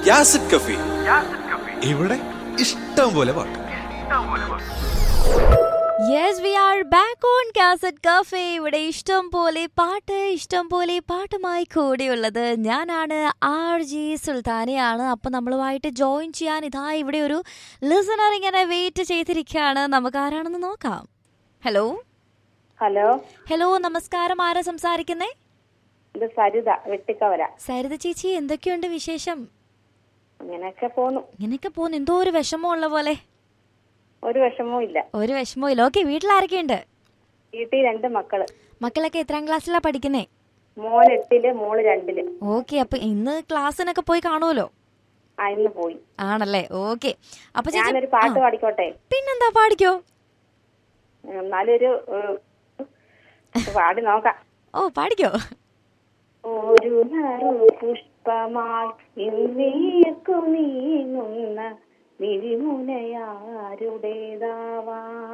യാസിഡ് കഫി ഇവിടെ ഇഷ്ടം പോലെ പാട്ട് yes we are back on cassette cafe ഇവിടെ ഇഷ്ടം പോലെ പാട്ട് ഇഷ്ടം പോലെ പാട്ടുമായി കൂടിയുള്ളത് ഞാനാണ് ആർ ജി സുൽത്താനയാണ് അപ്പൊ നമ്മളുമായിട്ട് ജോയിൻ ചെയ്യാൻ ഇതാ ഇവിടെ ഒരു ലിസണർ ഇങ്ങനെ വെയിറ്റ് ചെയ്തിരിക്കുകയാണ് നമുക്ക് ആരാണെന്ന് നോക്കാം ഹലോ ഹലോ ഹലോ നമസ്കാരം ആരാ സംസാരിക്കുന്നേ ഇത് സരിത വെട്ടിക്കവര സരിത ചേച്ചി എന്തൊക്കെയുണ്ട് വിശേഷം അങ്ങനെയൊക്കെ പോന്നു ഇങ്ങനെയൊക്കെ പോകുന്നു എന്തോ ഒരു വിഷമമുള്ള പോലെ ഒരു വിഷമവും ഇല്ല ഒരു വിഷമവും ഇല്ല ഓക്കെ വീട്ടിലാരൊക്കെയുണ്ട് വീട്ടിൽ രണ്ട് മക്കള് മക്കളൊക്കെ എത്രാം ക്ലാസ്സിലാ പഠിക്കുന്നേ മോൻ എട്ടില് മോള് രണ്ടില് ഓക്കെ അപ്പൊ ഇന്ന് ക്ലാസ്സിനൊക്കെ പോയി കാണുമല്ലോ ആ ഇന്ന് പോയി ആണല്ലേ ഓക്കെ അപ്പൊ ചേച്ചി ഞാനൊരു പാട്ട് ആ, പാടിക്കോട്ടെ പിന്നെന്താ പാടിക്കോ എന്നാലും ഒരു ഏഹ്, പാടി നോക്കാം ഓ പാടിക്കോ ഒരു നറു പുഷ്പമായി ഇന്നേക്കു നീങ്ങുന്ന വിരിമുനയാരുടേതാവാം